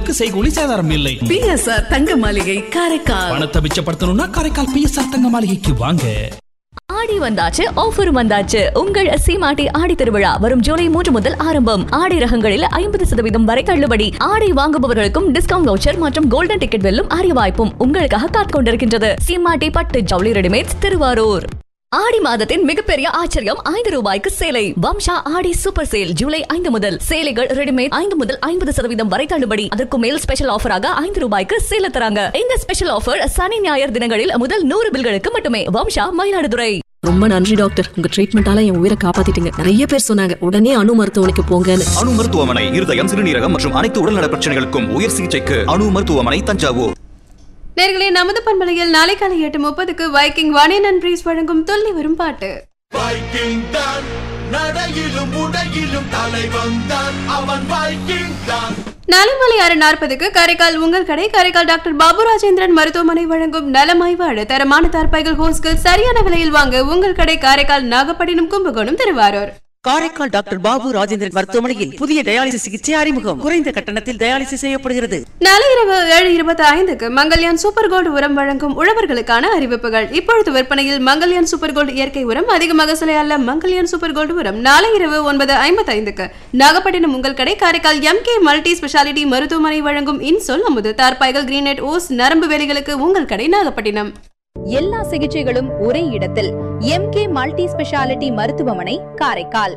பொருட்களுக்கு செய்கூலி சேதாரம் இல்லை பிஎஸ்ஆர் தங்க மாளிகை காரைக்கால் பணத்தை மிச்சப்படுத்தணும்னா காரைக்கால் பிஎஸ்ஆர் தங்க மாளிகைக்கு வாங்க ஆடி வந்தாச்சு ஆஃபர் வந்தாச்சு உங்கள் சீமாட்டி ஆடி திருவிழா வரும் ஜூலை மூன்று முதல் ஆரம்பம் ஆடை ரகங்களில் ஐம்பது சதவீதம் வரை தள்ளுபடி ஆடை வாங்குபவர்களுக்கும் டிஸ்கவுண்ட் வவுச்சர் மற்றும் கோல்டன் டிக்கெட் வெல்லும் அரிய வாய்ப்பும் உங்களுக்காக காத்துக் கொண்டிருக்கின்றது சீமாட்டி பட்டு ஜவுளி ரெடிமேட்ஸ் திருவாரூர் ஆடி மாதத்தின் மிகப்பெரிய ஆச்சரியம் ஐந்து ரூபாய்க்கு சேலை வம்சா ஆடி சூப்பர் சேல் ஜூலை ஐந்து முதல் சேலைகள் ரெடிமேட் ஐந்து முதல் ஐம்பது சதவீதம் வரை தள்ளுபடி அதற்கு மேல் ஸ்பெஷல் ஆஃபராக ஐந்து ரூபாய்க்கு சேல தராங்க இந்த ஸ்பெஷல் ஆஃபர் சனி ஞாயிறு தினங்களில் முதல் நூறு பில்களுக்கு மட்டுமே வம்சா மயிலாடுதுறை ரொம்ப நன்றி டாக்டர் உங்க ட்ரீட்மெண்டால என் உயிரை காப்பாத்திட்டீங்க நிறைய பேர் சொன்னாங்க உடனே அணு மருத்துவமனைக்கு போங்கன்னு அணு மருத்துவமனை இருதயம் சிறுநீரகம் மற்றும் அனைத்து உடல்நல பிரச்சனைகளுக்கும் உயர் சிகிச்சைக்கு அணு மருத்துவமனை தஞ்சாவூர் நேர்களே நமது பண்பலையில் நாளை காலை எட்டு முப்பதுக்கு வைக்கிங் வாணியன் அண்ட் பிரீஸ் வழங்கும் துள்ளி வரும் பாட்டு வைக்கிங் தான் நடையிலும் உடையிலும் தலைவன் தான் அவன் வைக்கிங் தான் நாளை மாலை ஆறு நாற்பதுக்கு காரைக்கால் உங்கள் கடை காரைக்கால் டாக்டர் பாபு ராஜேந்திரன் மருத்துவமனை வழங்கும் நலமாய் வாழ தரமான தார்பாய்கள் ஹோஸ்கள் சரியான விலையில் வாங்க உங்கள் கடை காரைக்கால் நாகப்பட்டினம் கும்பகோணம் திருவாரூர் காரைக்கால் டாக்டர் பாபு ராஜேந்திரன் மருத்துவமனையில் புதிய டயாலிசிஸ் சிகிச்சை அறிமுகம் குறைந்த கட்டணத்தில் டயாலிசிஸ் செய்யப்படுகிறது நாளை இரவு ஏழு இருபத்தி ஐந்துக்கு மங்கல்யான் சூப்பர் கோல்டு உரம் வழங்கும் உழவர்களுக்கான அறிவிப்புகள் இப்பொழுது விற்பனையில் மங்கல்யான் சூப்பர் கோல்டு இயற்கை உரம் அதிக மகசூலை அல்ல மங்கல்யான் சூப்பர் கோல்டு உரம் நாளை இரவு ஒன்பது ஐம்பத்தி ஐந்துக்கு நாகப்பட்டினம் உங்கள் கடை Karaikal M K multi speciality மருத்துவமனை வழங்கும் இன்சொல் அமுது தார்பாய்கள் கிரீனெட் ஓஸ் நரம்பு வேலிகளுக்கு உங்கள் கடை நாகப்பட்டினம் எல்லா சிகிச்சைகளும் ஒரே இடத்தில் எம்கே மல்டி ஸ்பெஷாலிட்டி மருத்துவமனை காரைக்கால்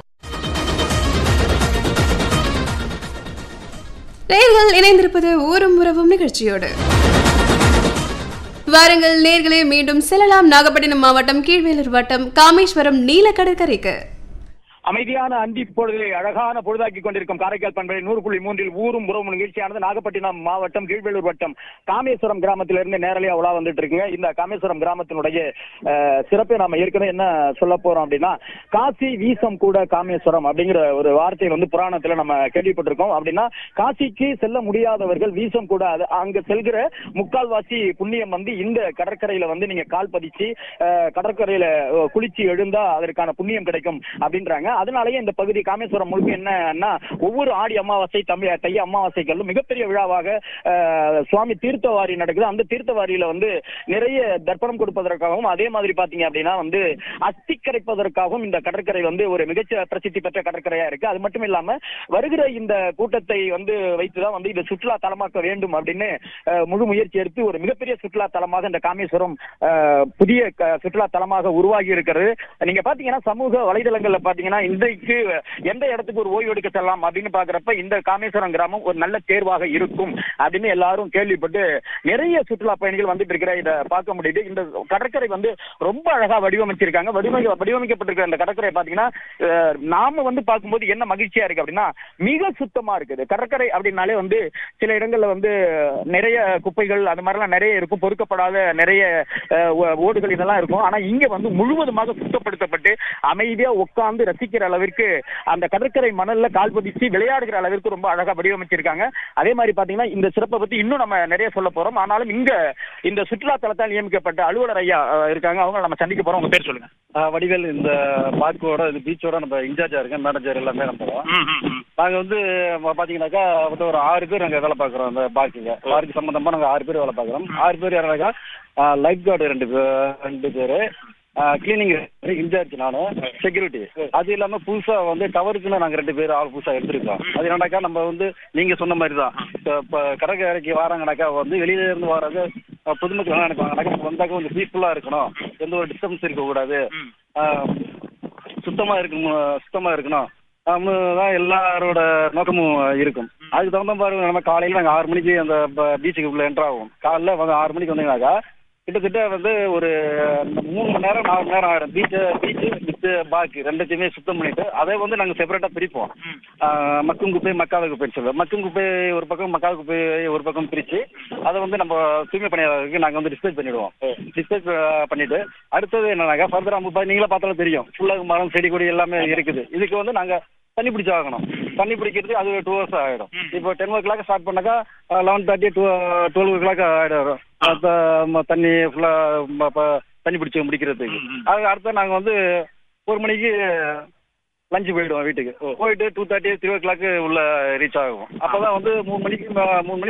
நேர்கள் இணைந்திருப்பது ஊரும் உறவும் நிகழ்ச்சியோடு வாருங்கள் நேர்களே மீண்டும் செல்லலாம் நாகப்பட்டினம் மாவட்டம் கீழ்வேலூர் வட்டம் காமேஸ்வரம் நீல கடற்கரைக்கு அமைதியான அந்தி பொழுதை அழகான பொழுதாக்கி கொண்டிருக்கும் காரைக்கால் பண்பலை நூறு புள்ளி மூன்றில் ஊரும் உறவும் நிகழ்ச்சியானது நாகப்பட்டினம் மாவட்டம் கீழ்வேலூர் வட்டம் காமேஸ்வரம் கிராமத்திலிருந்து நேரலையா உலா வந்துட்டு இருக்குங்க இந்த காமேஸ்வரம் கிராமத்தினுடைய அஹ், சிறப்பை நாம ஏற்கனவே என்ன சொல்ல போறோம் அப்படின்னா காசி வீசம் கூட காமேஸ்வரம் அப்படிங்கிற ஒரு வார்த்தை வந்து புராணத்துல நம்ம கேள்விப்பட்டிருக்கோம் அப்படின்னா காசிக்கு செல்ல முடியாதவர்கள் வீசம் கூட அது அங்க செல்கிற முக்கால்வாசி புண்ணியம் வந்து இந்த கடற்கரையில வந்து நீங்க கால் பதிச்சு அஹ், கடற்கரையில அஹ், குளிச்சு எழுந்தா அதற்கான புண்ணியம் கிடைக்கும் அப்படின்றாங்க அதனாலயே இந்த பகுதி காமேஸ்வரம் முழுக்க என்னன்னா ஒவ்வொரு ஆடி அமாவாசை தமிழ் தை அமாவாசைகளும் மிகப்பெரிய விழாவாக அஹ், சுவாமி தீர்த்தவாரி நடக்குது அந்த தீர்த்தவாரியில வந்து நிறைய தர்ப்பணம் கொடுப்பதற்காகவும் அதே மாதிரி பாத்தீங்க அப்படின்னா வந்து அஸ்தி கரைப்பதற்காகவும் இந்த கடற்கரை வந்து ஒரு மிகச்ச பிரசித்தி பெற்ற கடற்கரையா இருக்கு அது மட்டும் இல்லாம வருகிற இந்த கூட்டத்தை வந்து வைத்துதான் வந்து இதை சுற்றுலா தலமாக்க வேண்டும் அப்படின்னு அஹ், முழு முயற்சி எடுத்து ஒரு மிகப்பெரிய சுற்றுலா தலமாக இந்த காமேஸ்வரம் அஹ், புதிய க- சுற்றுலா தலமாக உருவாகி இருக்கிறது நீங்க பாத்தீங்கன்னா சமூக வலைதளங்கள்ல பாத்தீங்கன்னா இன்றைக்கு எந்த இடத்துக்கு ஒரு ஓய்வு எடுக்க செல்லலாம் அப்படின்னு பாக்குறப்ப இந்த காமேஸ்வரம் கிராமம் ஒரு நல்ல தேர்வாக இருக்கும் அப்படின்னு எல்லாரும் கேள்விப்பட்டு நிறைய சுற்றுலா பயணிகள் வந்துட்டு இருக்கிற இதை பார்க்க முடியுது இந்த கடற்கரை வந்து ரொம்ப அழகா வடிவமைச்சிருக்காங்க வடிவமை வடிவமைக்கப்பட்டிருக்கிற இந்த கடற்கரை பாத்தீங்கன்னா அஹ், நாம வந்து பார்க்கும்போது என்ன மகிழ்ச்சியா இருக்கு அப்படின்னா மிக சுத்தமா இருக்குது கடற்கரை அப்படின்னாலே வந்து சில இடங்கள்ல வந்து நிறைய குப்பைகள் அந்த மாதிரிலாம் நிறைய இருக்கும் பொறுக்கப்படாத நிறைய அஹ், ஓ- ஓடுகள் இதெல்லாம் இருக்கும் ஆனா இங்க வந்து முழுவதுமாக சுத்தப்படுத்தப்பட்டு அமைதியா உட்கார்ந்து ரசிக்கிற அளவிற்கு அந்த கடற்கரை மணல்ல கால் பதிச்சு விளையாடுகிற அளவிற்கு ரொம்ப அழகா வடிவமைச்சிருக்காங்க அதே மாதிரி பாத்தீங்கன்னா இந்த சிறப்பை பத்தி இன்னும் நம்ம நிறைய சொல்ல போறோம் ஆனாலும் இங்க இந்த சுற்றுலா தலத்தால் நியமிக்கப்பட்ட அலுவலர் ஐயா அஹ், இருக்காங்க அவங்க நம்ம சந்திக்க போறோம் உங்க பேர் சொல்லுங்க வடிவேல் இந்த பார்க்கோட இந்த பீச்சோட நம்ம இன்சார்ஜா இருக்கேன் மேனேஜர் எல்லாமே நம்ம நாங்க வந்து ம- பாத்தீங்கன்னாக்கா வந்து ஒரு ஆறு பேர் நாங்க வேலை பார்க்குறோம் அந்த பார்க்குங்க பார்க்கு சம்பந்தமா நாங்க ஆறு பேர் வேலை பார்க்குறோம் ஆறு பேர் யாராக்கா லைஃப் கார்டு ரெண்டு பேர் ரெண்டு பேரு கிளீனிங் இன்சார்ஜ் நானு செக்யூரிட்டி அது இல்லாம புதுசா வந்து டவருக்குன்னு நாங்க ரெண்டு பேர் ஆள் புதுசா எடுத்திருக்கோம் அது என்னன்னாக்கா நம்ம வந்து நீங்க சொன்ன மாதிரி தான் இப்போ கடற்கரைக்கு வராங்கனாக்கா வந்து வெளியில இருந்து வராது அஹ், பொதுமக்கள் என்ன நினைப்பாங்கனாக்கா நம்ம வந்தாக்க கொஞ்சம் பீஸ்ஃபுல்லா இருக்கணும் எந்த ஒரு டிஸ்டர்பன்ஸ் இருக்கக்கூடாது ஆஹ், சுத்தமா இருக்கணும் சுத்தமா இருக்கணும் ஆமா, தான் எல்லாரோட நோக்கமும் இருக்கும் அதுக்கு தகுந்த மாதிரி நம்ம காலையில நாங்கள் ஆறு மணிக்கு அந்த பீச்சுக்கு உள்ள என்ட்ரு ஆகும் காலைல வந்து ஆறு மணிக்கு வந்தீங்கன்னாக்கா கிட்டத்தட்ட வந்து ஒரு மூணு மணி நேரம் நாலு மணி நேரம் ஆயிடும் பீச்சு பீச்சு வித் பாக்கு ரெண்டுத்தையுமே சுத்தம் பண்ணிட்டு அதை வந்து நாங்கள் செப்பரேட்டாக பிரிப்போம் ஆஹ் மக்கும் குப்பை மக்காத குப்பைன்னு சொல்லுவோம் மக்கும் குப்பை ஒரு பக்கம் மக்காத குப்பை ஒரு பக்கம் பிரித்து அதை வந்து நம்ம தூய்மை பணியாளருக்கு நாங்கள் வந்து டிஸ்பேச் பண்ணிடுவோம் டிஸ்பேச் பண்ணிட்டு அடுத்தது என்னன்னாக்கா ஃபர்தராக நம்ம நீங்களே பார்த்தாலும் தெரியும் ஃபுல்லாக மரம் செடி கொடி எல்லாமே இருக்குது இதுக்கு வந்து நாங்கள் தண்ணி பிடிச்சி ஆகணும் தண்ணி பிடிக்கிறது அது டூ ஹவர்ஸ் ஆகிடும் இப்போ டென் ஓ கிளாக் ஸ்டார்ட் பண்ணாக்கா eleven thirty to twelve o'clock ஆகிடும் அப்ப ம- தண்ணி ஃபுல்லாக தண்ணி பிடிச்சி முடிக்கிறதுக்கு அது அடுத்து நாங்கள் வந்து ஒரு மணிக்கு லஞ்சு போயிடுவோம் வீட்டுக்கு போயிட்டு two thirty three o'clock உள்ள ரீச் ஆகும் அப்பதான் வந்து மூணு மணிக்கு மே- மூணு மணி